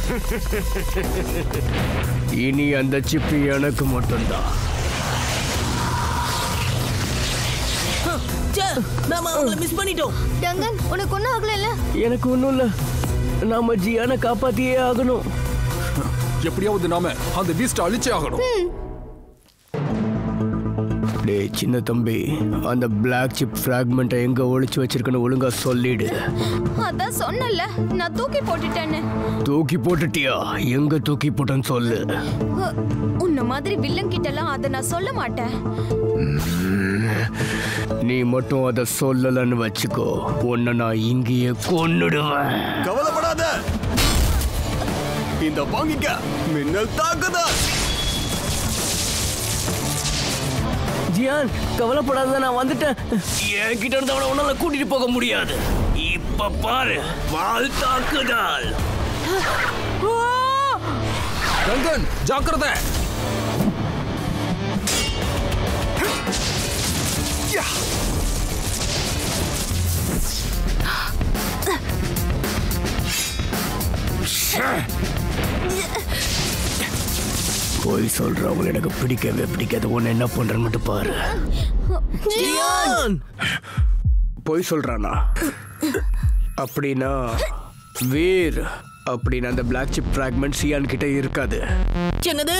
இனி அந்த சிப்பு எனக்கு மட்டும்தான் ச்சே, நாம அவங்கள மிஸ் பண்ணிட்டோம் டங்கன் உனக்கு ஒன்றும் ஆகலைல்ல எனக்கு ஒன்றும் இல்லை நாம ஜியானை காப்பாத்தியே ஆகணும் எப்படியாவது நாம அந்த பீஸ்ட் அழிச்சே ஆகணும் டேய் சின்ன தம்பி அந்த பிளாக் சிப் ஃப்ராக்மெண்ட்டை எங்க ஒளிச்சு வச்சிருக்கன்னு ஒழுங்கா சொல்லிடு அதான் சொன்னல நான் தூக்கி போட்டுட்டேன்னு தூக்கி போட்டுட்டியா எங்க தூக்கி போட்டேன்னு சொல்லு அ, உன்ன மாதிரி வில்லன் கிட்டலாம் அதை நான் சொல்ல மாட்டேன் நீ மட்டும் அதை சொல்லலன்னு வச்சுக்கோ உன்னை நான் இங்கேயே கொன்னுடுவேன் கவலைப்படாத இந்த வாங்கிக்க மின்னல் தாக்குதல் ஜியான் கவலைப்படாத நான் வந்துட்டேன் என்கிட்ட இருந்து அவனை உன்னால கூட்டிட்டு போக முடியாது இப்ப பாரு வால் தாக்குதல் ரங்கன் ஜாக்கிரதை போய் சொல்றவங்க எனக்கு பிடிக்கவே பிடிக்காது உன்னை என்ன பண்றேன்னு மட்டும் பாரு ஜியான் போய் சொல்றானா அப்படின்னா வீர் அப்படின்னு அந்த பிளாக் சிப் ஃப்ராக்மெண்ட் சியான் கிட்ட இருக்காது என்னது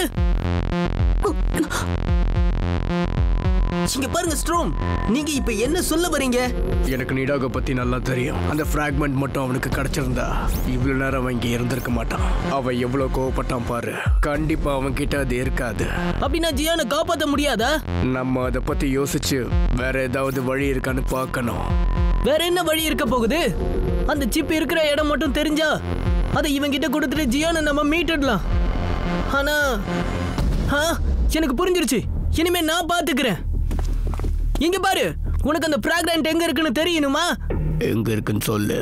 இங்க பாருங்க ஸ்ட்ரோம் நீங்க இப்ப என்ன சொல்ல வரீங்க எனக்கு நிடாக பத்தி நல்லா தெரியும் அந்த ஃப்ராக்மெண்ட் மட்டும் அவனுக்கு கிடைச்சிருந்தா இவ்வளவு நேரம் அவன் இங்க இருந்திருக்க மாட்டான் அவன் எவ்வளவு கோவப்பட்டான் பாரு கண்டிப்பா அவன் கிட்ட அது இருக்காது அப்படின்னா ஜியானை காப்பாத்த முடியாதா நம்ம அதை பத்தி யோசிச்சு வேற ஏதாவது வழி இருக்கான்னு பார்க்கணும் வேற என்ன வழி இருக்க போகுது அந்த சிப் இருக்கிற இடம் மட்டும் தெரிஞ்சா அதை இவன் கிட்ட கொடுத்துட்டு ஜியானை நம்ம மீட்டுடலாம் ஆனா ஆ, எனக்கு புரிஞ்சிருச்சு இனிமே நான் பாத்துக்கிறேன் இங்க பாரு உனக்கு அந்த பிராக்ரண்ட் எங்க இருக்குன்னு தெரியணுமா எங்க இருக்குன்னு சொல்லு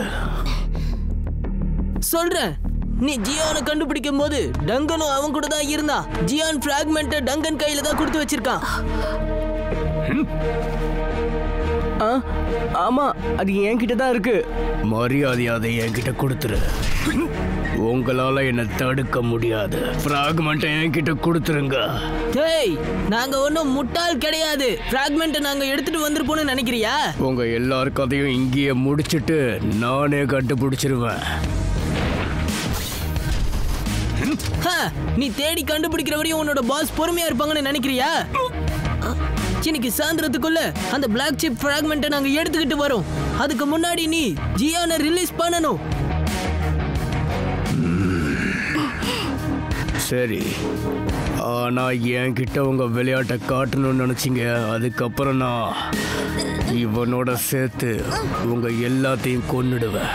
சொல்றேன் நீ ஜியானை கண்டுபிடிக்கும் போது டங்கனும் அவன் கூட தான் இருந்தான் ஜியான் பிராக்மெண்ட்டை டங்கன் கையில தான் கொடுத்து வச்சிருக்கான் ஆ ஆமா அது என்கிட்ட தான் இருக்கு மரியாதை அதை என்கிட்ட கொடுத்துரு உங்களால என்ன தடுக்க முடியாது ஃப்ராக்மெண்ட்டை என்கிட்ட கொடுத்துருங்க டேய் நாங்க ஒன்றும் முட்டாள் கிடையாது பிராக்மெண்ட்டை நாங்க எடுத்துட்டு வந்திருப்போம்னு நினைக்கிறியா உங்க எல்லார் கதையும் இங்கேயே முடிச்சிட்டு நானே கண்டுபிடிச்சிருவேன் ஹ, நீ தேடி கண்டுபிடிக்கிற வரையும் உன்னோட பாஸ் பொறுமையா இருப்பாங்கன்னு நினைக்கிறியா இன்னைக்கு சாயந்தரத்துக்குள்ள அந்த பிளாக் சிப் பிராக்மெண்ட்டை நாங்க எடுத்துக்கிட்டு வரோம் அதுக்கு முன்னாடி நீ ஜியானை ரிலீஸ் பண்ணணும் சரி ஆனா என்கிட்ட உங்க விளையாட்டை காட்டணும்னு நினைச்சீங்க அதுக்கப்புறம் நான் இவனோட சேர்த்து உங்க எல்லாத்தையும் கொன்னுடுவேன்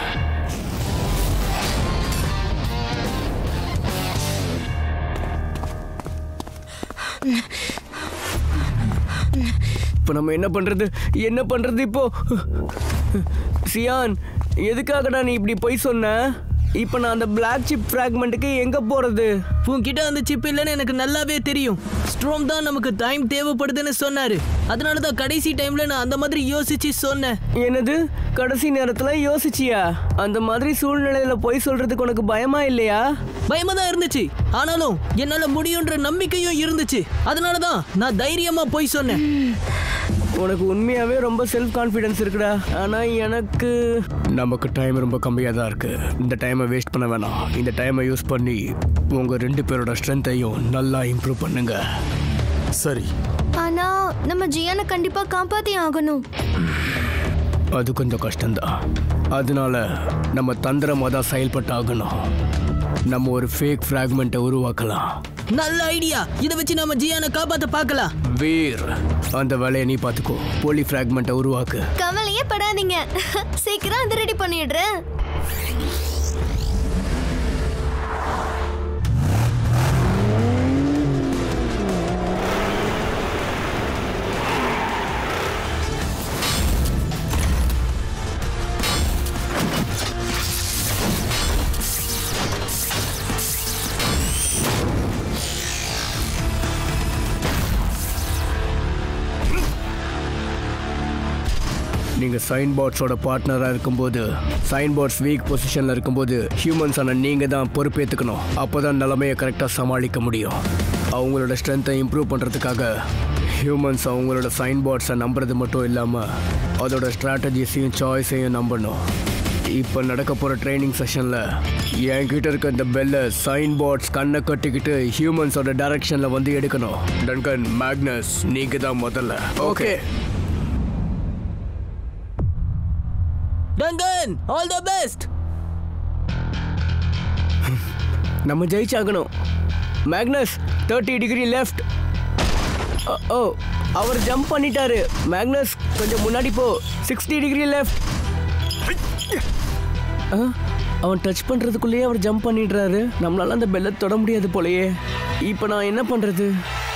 இப்போ நம்ம என்ன பண்றது என்ன பண்றது இப்போ சியான் எதுக்காகடா நீ இப்படி போய் சொன்ன இப்போ நான் அந்த பிளாக் சிப் ஃப்ராக்மெண்ட்டுக்கு எங்க போறது உன்கிட்ட அந்த சிப் இல்லைன்னு எனக்கு நல்லாவே தெரியும் ஸ்ட்ரோம் தான் நமக்கு டைம் தேவைப்படுதுன்னு சொன்னாரு அதனால தான் கடைசி டைம்ல நான் அந்த மாதிரி யோசிச்சு சொன்னேன் என்னது கடைசி நேரத்துல யோசிச்சியா அந்த மாதிரி சூழ்நிலையில போய் சொல்றதுக்கு உனக்கு பயமா இல்லையா பயமா தான் இருந்துச்சு ஆனாலும் என்னால முடியுன்ற நம்பிக்கையும் இருந்துச்சு அதனால தான் நான் தைரியமா போய் சொன்னேன் உனக்கு உண்மையாவே ரொம்ப செல்ஃப் கான்ஃபிடன்ஸ் இருக்குடா ஆனா எனக்கு நமக்கு டைம் ரொம்ப கம்மியா தான் இருக்கு இந்த டைமை வேஸ்ட் பண்ண வேணாம் இந்த டைமை யூஸ் பண்ணி உங்க ரெண்டு பேரோட ஸ்ட்ரென்த்தையும் நல்லா இம்ப்ரூவ் பண்ணுங்க சரி ஆனா நம்ம ஜியானை கண்டிப்பா காப்பாத்தி ஆகணும் அது கொஞ்சம் கஷ்டம்தான் அதனால நம்ம தந்திரமாக தான் செயல்பட்டாகணும் நம்ம ஒரு ஃபேக் ஃப்ராக்மெண்ட்டை உருவாக்கலாம் நல்ல ஐடியா இத வச்சு நாம ஜியானை காப்பாத்த பார்க்கலாம் வீர் அந்த வேலையை நீ பார்த்துக்கோ போலி ஃப்ராக்மெண்ட்டை உருவாக்கு கவலையே படாதீங்க சீக்கிரம் அதை ரெடி பண்ணிடுறேன் நீங்க நீங்க சைன் போர்ட்ஸோட பார்ட்னரா இருக்கும்போது சைன் போர்ட்ஸ் வீக் பொசிஷன்ல இருக்கும்போது ஹியூமன்ஸ் ஆன நீங்க தான் பொறுப்பேற்றுக்கணும் அப்போதான் நிலைமையை கரெக்டாக சமாளிக்க முடியும் அவங்களோட ஸ்ட்ரென்த்தை இம்ப்ரூவ் பண்றதுக்காக ஹியூமன்ஸ் அவங்களோட சைன் போர்ட்ஸை நம்புறது மட்டும் இல்லாமல் அதோட ஸ்ட்ராட்டஜிஸையும் சாய்ஸையும் நம்பணும் இப்போ நடக்க போகிற ட்ரைனிங் செஷனில் என்கிட்ட இருக்க இந்த பெல்லை சைன் போர்ட்ஸ் கண்ணை கட்டிக்கிட்டு ஹியூமன்ஸோட டைரக்ஷனில் வந்து எடுக்கணும் டன்கன் மேக்னஸ் நீங்கள் தான் முதல்ல okay Duncan all the best நம்ம ஜெயிச்சாகணும் மேக்னஸ் தேர்ட்டி டிகிரி லெஃப்ட் ஓ அவர் ஜம்ப் பண்ணிட்டாரு மேக்னஸ் கொஞ்சம் முன்னாடி போ சிக்ஸ்டி டிகிரி லெஃப்ட் அவன் டச் பண்றதுக்குள்ளேயே அவர் ஜம்ப் பண்ணிடுறாரு நம்மளால அந்த பெல்லை தொட முடியாது போலயே இப்போ நான் என்ன பண்றது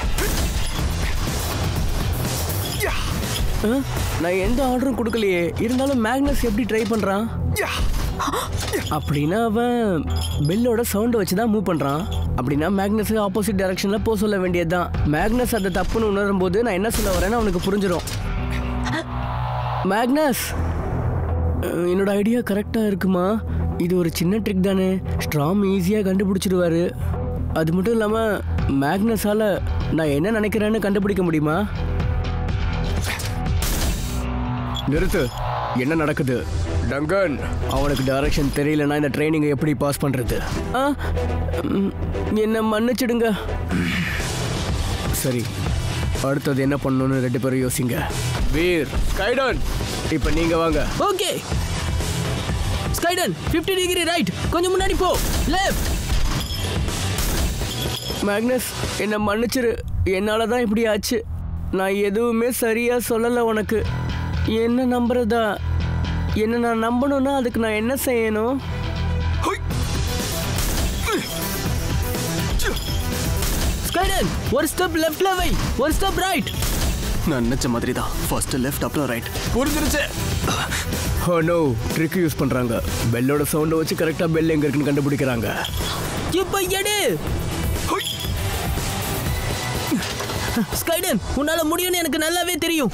ஆ? நான் எந்த ஆர்டரும் கொடுக்கலையே இருந்தாலும் மேக்னஸ் எப்படி ட்ரை பண்றான் அப்படின்னா அவன் பெல்லோட சவுண்டை வச்சு தான் மூவ் பண்ணுறான் அப்படின்னா மேக்னஸ் ஆப்போசிட் டைரக்ஷனில் போக சொல்ல வேண்டியதுதான் மேக்னஸ் அதை தப்புன்னு உணரும் போது நான் என்ன சொல்ல வரேன்னு அவனுக்கு புரிஞ்சிடும் மேக்னஸ் அஹ், என்னோட ஐடியா கரெக்டாக இருக்குமா இது ஒரு சின்ன ட்ரிக் தானே ஸ்ட்ராம் ஈஸியாக கண்டுபிடிச்சிடுவாரு அது மட்டும் இல்லாமல் மேக்னஸால் நான் என்ன நினைக்கிறேன்னு கண்டுபிடிக்க முடியுமா நிறுத்து என்ன நடக்குது டங்கன் அவனுக்கு டைரக்ஷன் தெரியலனா இந்த ட்ரைனிங்கை எப்படி பாஸ் பண்றது ஆ ம், என்ன மன்னிச்சிடுங்க சரி அடுத்தது என்ன பண்ணணும்னு ரெண்டு பேரும் யோசிங்க வீர் ஸ்கைடன் இப்போ நீங்க வாங்க ஓகே ஸ்கைடன் 50 டிகிரி ரைட் கொஞ்சம் முன்னாடி போ லெஃப்ட் மேக்னஸ் என்னை மன்னிச்சிரு என்னால தான் இப்படி ஆச்சு நான் எதுவுமே சரியா சொல்லலை உனக்கு என்ன நம்புறதா என்ன நான் நம்பணும்னா அதுக்கு நான் என்ன செய்யணும் ஸ்கைடன் ஒரு ஸ்டெப் லெஃப்ட்ல வை ஒரு ஸ்டெப் ரைட் நான் நினைச்ச மாதிரி தான் ஃபர்ஸ்ட் லெஃப்ட் அப்புறம் ரைட் புரிஞ்சிருச்சு ஓ நோ ட்ரிக் யூஸ் பண்றாங்க பெல்லோட சவுண்டை வச்சு கரெக்டா பெல் எங்க இருக்குன்னு கண்டுபிடிக்கிறாங்க இப்ப எடு ஸ்கைடன் உன்னால முடியும்னு எனக்கு நல்லாவே தெரியும்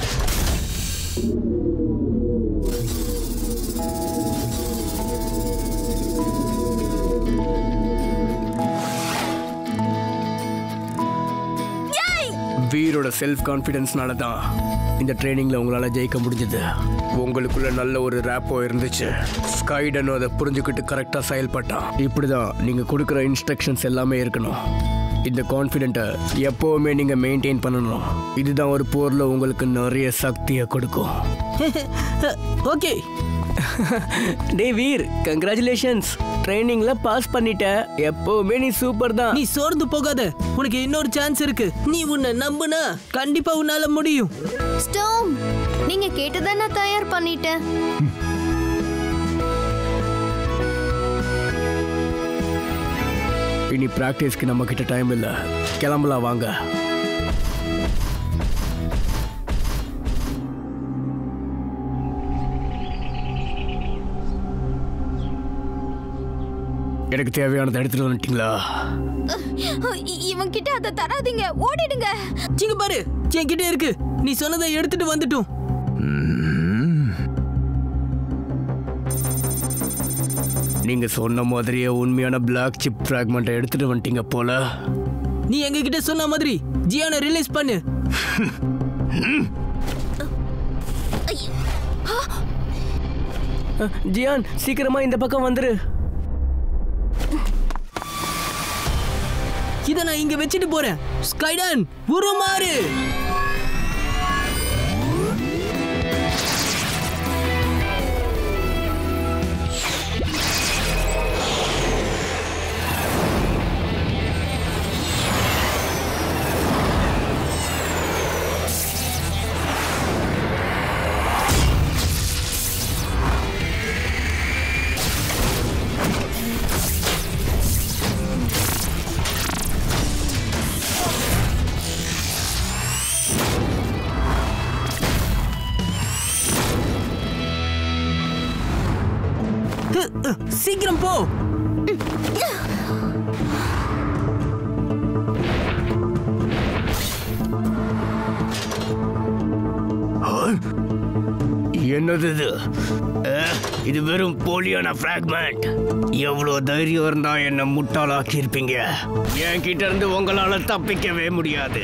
வீரோட செல்ஃப் கான்ஃபிடென்ஸ்னால தான் இந்த ட்ரைனிங்ல உங்களால ஜெயிக்க முடிஞ்சது உங்களுக்குள்ள நல்ல ஒரு ரேப்போ இருந்துச்சு ஸ்கைடன் அதை புரிஞ்சுக்கிட்டு கரெக்டாக செயல்பட்டான் இப்படிதான் நீங்க கொடுக்குற இன்ஸ்ட்ரக்ஷன்ஸ் எல்லாமே இருக்கணும் இந்த கான்ஃபிடென்ட்டை எப்போவுமே நீங்க மெயின்டைன் பண்ணணும் இதுதான் ஒரு போர்ல உங்களுக்கு நிறைய சக்தியை கொடுக்கும் ஓகே டே வீர் கங்க்ராச்சுலேஷன்ஸ் ட்ரைனிங்ல பாஸ் பண்ணிட்ட எப்பவுமே நீ சூப்பர் தான் நீ சோர்ந்து போகாத உனக்கு இன்னொரு சான்ஸ் இருக்கு நீ உன்னை நம்புனா கண்டிப்பா உன்னால முடியும் ஸ்டோம் நீங்க கேட்டதை நான் தயார் பண்ணிட்டேன் இனி ப்ராக்டிஸ்க்கு நம்ம கிட்ட டைம் இல்லை கிளம்பலாம் வாங்க எனக்கு தேவையானதை எடுத்துட்டு வந்துட்டீங்களா இ- இவன் கிட்ட அதை தராதீங்க ஓடிடுங்க இங்க பாரு என்கிட்ட இருக்கு நீ சொன்னதை எடுத்துட்டு வந்துட்டோம் நீங்க சொன்ன மாதிரியே உண்மையான பிளாக் சிப் ஃப்ராக்மெண்ட்டை எடுத்துட்டு வந்துட்டீங்க போல நீ எங்க கிட்ட சொன்ன மாதிரி ஜியானை ரிலீஸ் பண்ணு அஹ், ஜியான் சீக்கிரமா இந்த பக்கம் வந்துரு இத நான் இங்க வச்சுட்டு போறேன் ஸ்கைடன் உருமாறு சீக்கிரம் போ என்னது இது அஹ், இது வெறும் போலியான ஃப்ராக்மெண்ட் எவ்வளோ தைரியம் இருந்தா என்ன முட்டாளாக்கி இருப்பீங்க என் கிட்ட இருந்து உங்களால தப்பிக்கவே முடியாது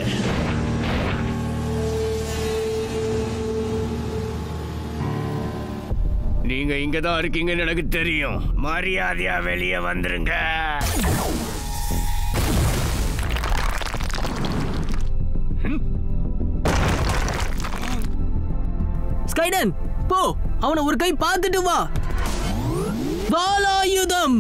நீங்க இங்க தான் இருக்கீங்கன்னு எனக்கு தெரியும் மரியாதையா வெளியே வந்துருங்க ஸ்கைடன் போ அவனை ஒரு கை பார்த்துட்டு வா பாலாயுதம்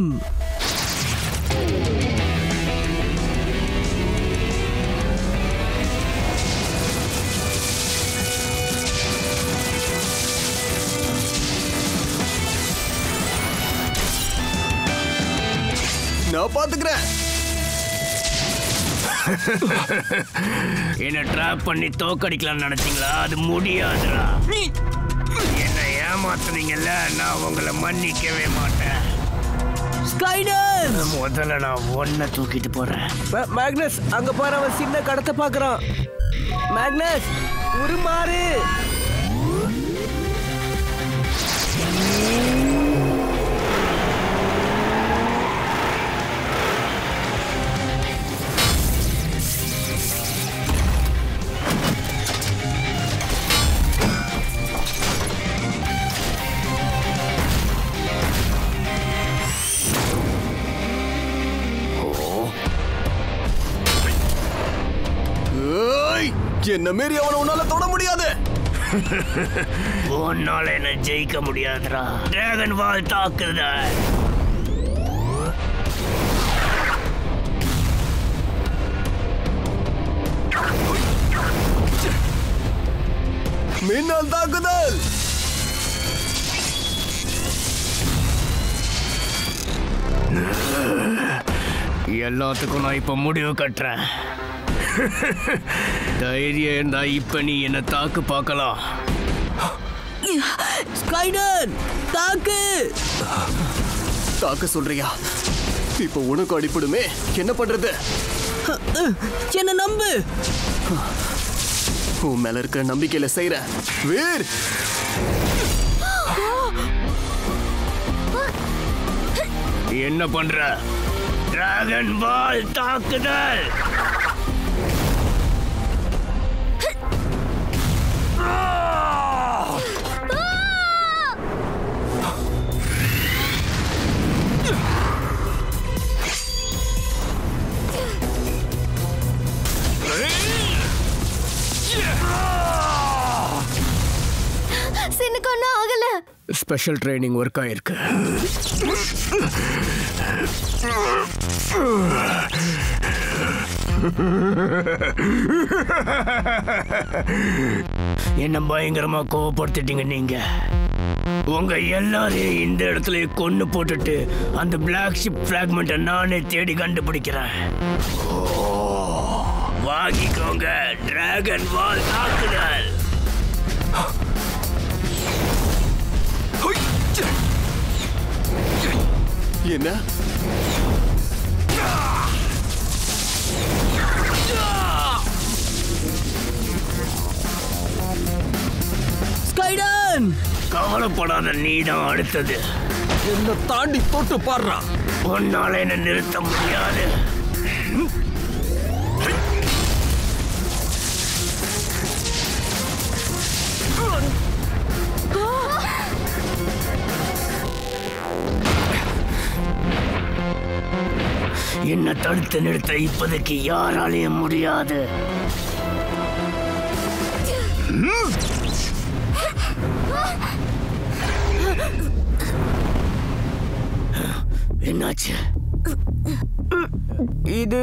நான் பாத்துக்கிறேன் என்ன ட்ராப் பண்ணி தோக்கடிக்கலாம்னு நினைச்சீங்களா அது முடியாதுடா என்ன ஏமாத்துனீங்கல்ல நான் உங்களை மன்னிக்கவே மாட்டேன் ஸ்கைடன் முதல்ல நான் ஒன்ன தூக்கிட்டு போறேன் மேக்னஸ் அங்க பாரு அவன் சின்ன கடத்தை பாக்குறான் மேக்னஸ் உருமாறு ஏய், என்ன மீறி அவனை உன்னால தொட முடியாது உன்னால என்ன ஜெயிக்க முடியாதுடா டிராகன் வால் தாக்குதல் மின்னல் தாக்குதல் எல்லாத்துக்கும் நான் இப்ப முடிவு கட்டுறேன் தைரியம் இருந்தா இப்ப நீ என்ன தாக்கு பார்க்கலாம் ஸ்கைடன் தாக்கு தாக்க சொல்றியா இப்போ உனக்கு அடிப்படுமே என்ன பண்றது என்ன நம்பு உன் மேல இருக்கிற நம்பிக்கையில செய்யற வீர் என்ன பண்ற டிராகன் பால் தாக்குதல் சின்னுக்கு ஒன்றும் ஆகல ஸ்பெஷல் ட்ரைனிங் ஒர்க் ஆயிருக்கு என்ன பயங்கரமா கோவப்படுத்திட்டீங்க நீங்க உங்க எல்லாரையும் இந்த இடத்துல கொன்னு போட்டுட்டு அந்த பிளாக் ஷிப் பிராக்மெண்ட்டை நானே தேடி கண்டுபிடிக்கிறேன் ஓ, வாங்கிக்கோங்க டிராகன் வால் தாக்குதல் என்ன ஸ்கைடன் கவலைப்படாத நீதான் அடுத்தது என்ன தாண்டி தொட்டு பாடுறா உன்னால என்ன நிறுத்த முடியாது என்ன தடுத்து நிறுத்த இப்போதைக்கு யாராலையும் முடியாது என்னாச்சு இது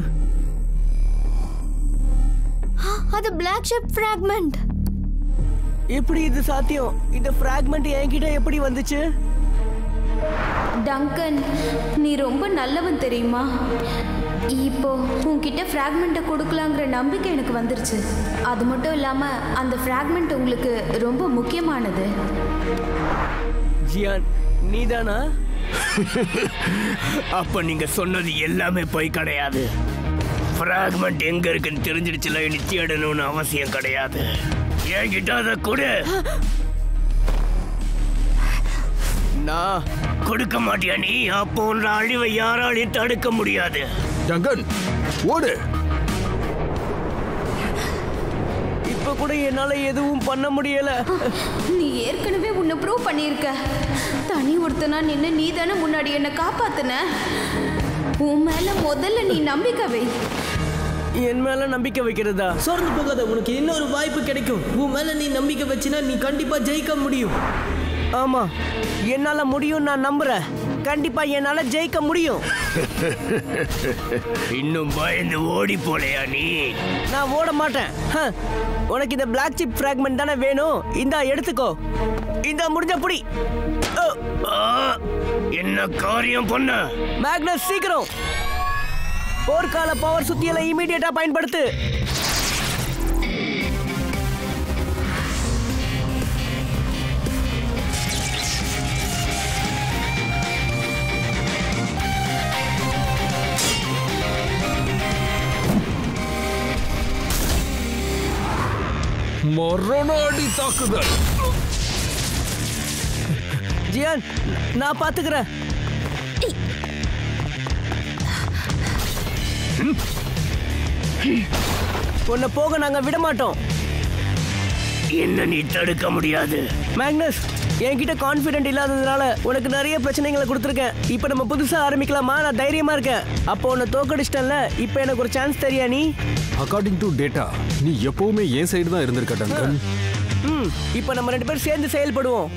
அது பிளாக் ஷிப் ஃப்ராக்மெண்ட் எப்படி இது சாத்தியம் இந்த பிராக்மெண்ட் என்கிட்ட எப்படி வந்துச்சு டங்கன் நீ ரொம்ப நல்லவன் தெரியுமா இப்போ உன்கிட்ட ஃப்ராக்மெண்ட்டை கொடுக்கலாங்கிற நம்பிக்கை எனக்கு வந்துருச்சு அது மட்டும் இல்லாமல் அந்த ஃப்ராக்மெண்ட் உங்களுக்கு ரொம்ப முக்கியமானது ஜியான் நீதானா அப்ப நீங்க சொன்னது எல்லாமே பொய் கிடையாது ஃப்ராக்மெண்ட் எங்க இருக்குன்னு தெரிஞ்சிடுச்சுல இனி தேடணும்னு அவசியம் கிடையாது என்கிட்ட அதை கொடு அண்ணா கொடுக்க மாட்டியா நீ அப்போ உன்ற அழிவை யாராலையும் தடுக்க முடியாது டங்கன் ஓடு இப்ப கூட என்னால எதுவும் பண்ண முடியல நீ ஏற்கனவே உன்னை ப்ரூவ் பண்ணியிருக்க தனி ஒருத்தனா நின்று நீ தானே முன்னாடி என்னை காப்பாத்துன உன் மேல முதல்ல நீ நம்பிக்கை வை என் மேல நம்பிக்கை வைக்கிறதா சோர்ந்து போகாத உனக்கு இன்னொரு வாய்ப்பு கிடைக்கும் உன் மேல நீ நம்பிக்கை வச்சினா நீ கண்டிப்பா ஜெயிக்க முடியும் ஆமா என்னால முடியும் நான் நம்புறேன் கண்டிப்பா என்னால ஜெயிக்க முடியும் இன்னும் பயந்து ஓடி போலையா நீ நான் ஓட மாட்டேன் ஹ, உனக்கு இந்த பிளாக் சிப் ஃப்ராக்மெண்ட் தானே வேணும் இந்தா எடுத்துக்கோ இந்த முடிஞ்ச புடி ஓ, ஆ, என்ன காரியம் பண்ண மேக்னஸ் சீக்கிரம் போர்க்கால பவர் சுத்தியலை இமீடியட்டா பயன்படுத்து மரண அடி தாக்குதல் ஜியான் நான் பாத்துக்கிறேன் உன்னை போக நாங்க விட மாட்டோம் என்ன நீ தடுக்க முடியாது மேக்னஸ் என்கிட்ட கான்ஃபிடென்ட் இல்லாததுனால உனக்கு நிறைய பிரச்சனைகளை கொடுத்துருக்கேன் இப்போ நம்ம புதுசா ஆரம்பிக்கலாமா நான் தைரியமா இருக்கேன் அப்போ உன்னை தோக்கடிச்சிட்டேன்ல இப்போ எனக்கு ஒரு சான்ஸ் தெரியா நீ அக்கார்டிங் டு டேட்டா நீ எப்பவுமே என் சைடு தான் இருந்திருக்க டங்கன் ம் இப்போ நம்ம ரெண்டு பேரும் சேர்ந்து செயல்படுவோம்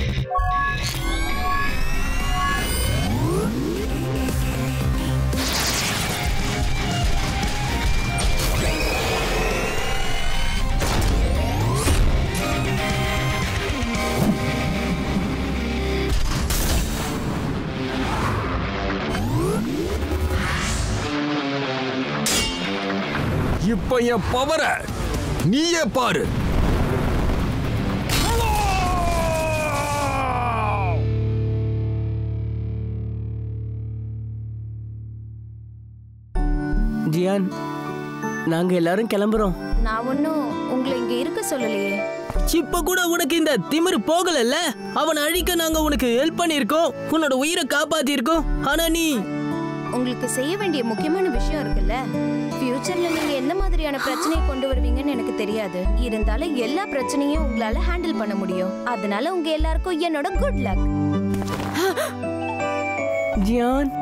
இப்ப என் பவர நீயே பாரு ஜியான் நாங்க எல்லாரும் கிளம்புறோம் நான் ஒன்றும் உங்களை இங்கே இருக்க சொல்லலையே இப்ப கூட உனக்கு இந்த திமிரு போகலல்ல அவனை அழிக்க நாங்க உனக்கு ஹெல்ப் பண்ணியிருக்கோம் உன்னோட உயிரை காப்பாத்தியிருக்கோம் ஆனா நீ உங்களுக்கு செய்ய வேண்டிய முக்கியமான விஷயம் இருக்குல்ல ஃபியூச்சர்ல நீங்க என்ன மாதிரியான பிரச்சனையை கொண்டு வருவீங்கன்னு எனக்கு தெரியாது இருந்தாலும் எல்லா பிரச்சனையும் உங்களால ஹேண்டில் பண்ண முடியும் அதனால உங்க எல்லாருக்கும் என்னோட குட் லக் ஜியான்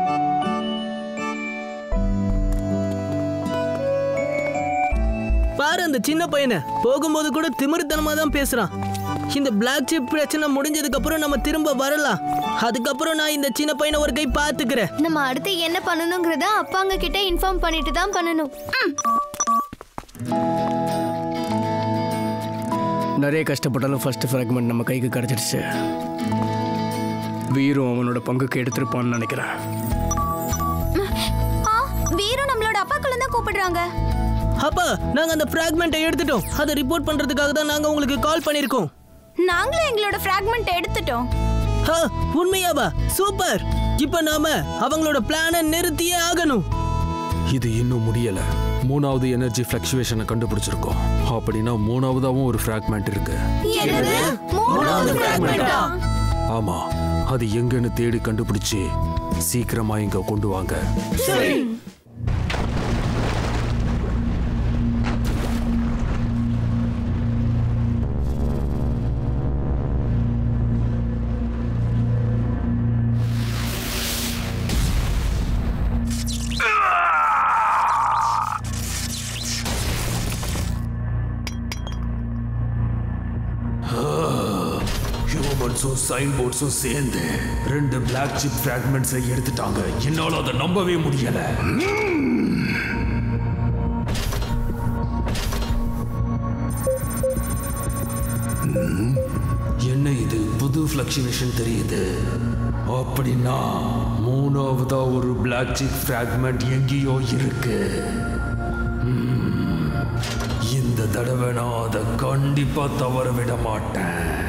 பாரு அந்த சின்ன பையனை போகும்போது கூட திமிருத்தனமா தான் பேசுறான் இந்த பிளாக் சிப் பிரச்சனை முடிஞ்சதுக்கு அப்புறம் நம்ம திரும்ப வரலாம் அதுக்கப்புறம் நான் இந்த சின்ன பையனை ஒரு கை பாத்துக்கிறேன் நம்ம அடுத்து என்ன பண்ணணுங்கிறத அப்பாங்க கிட்ட இன்ஃபார்ம் பண்ணிட்டு தான் பண்ணணும் ம். நிறைய கஷ்டப்பட்டாலும் ஃபர்ஸ்ட் ஃப்ராக்மெண்ட் நம்ம கைக்கு கிடைச்சிடுச்சு வீரும் அவனோட பங்குக்கு எடுத்திருப்பான்னு நினைக்கிறேன் ஆ வீரு நம்மளோட அப்பாக்களும் தான் கூப்பிடுறாங்க அப்பா நாங்க அந்த பிராக்மெண்ட்டை எடுத்துட்டோம் அதை ரிப்போர்ட் பண்றதுக்காக தான் நாங்க உங்களுக்கு கால் பண்ணிருக்கோம் நாங்களும் எங்களோட ஃப்ராக்மெண்ட் எடுத்துட்டோம் ஹா, உண்மையாவா சூப்பர் இப்ப நாம அவங்களோட பிளானை நிறுத்தியே ஆகணும் இது இன்னும் முடியல மூணாவது எனர்ஜி ஃபிளக்சுவேஷனை கண்டுபிடிச்சிருக்கோம் அப்படின்னா மூணாவதாவும் ஒரு ஃப்ராக்மெண்ட் இருக்கு என்னது மூணாவது ஃப்ராக்மெண்டா ஆமா அது எங்கன்னு தேடி கண்டுபிடிச்சு சீக்கிரமா இங்க கொண்டு வாங்க ஹியூமன்ஸும் சைன் போர்ட்ஸும் சேர்ந்து ரெண்டு பிளாக் சிப் ஃப்ராக்மெண்ட்ஸை எடுத்துட்டாங்க என்னால அதை நம்பவே முடியல என்ன இது புது ஃப்ளக்சுவேஷன் தெரியுது அப்படின்னா மூணாவதா ஒரு பிளாக் சிப் ஃப்ராக்மெண்ட் எங்கேயோ இருக்கு ம், இந்த தடவை நான் அதை கண்டிப்பா தவற விட மாட்டேன்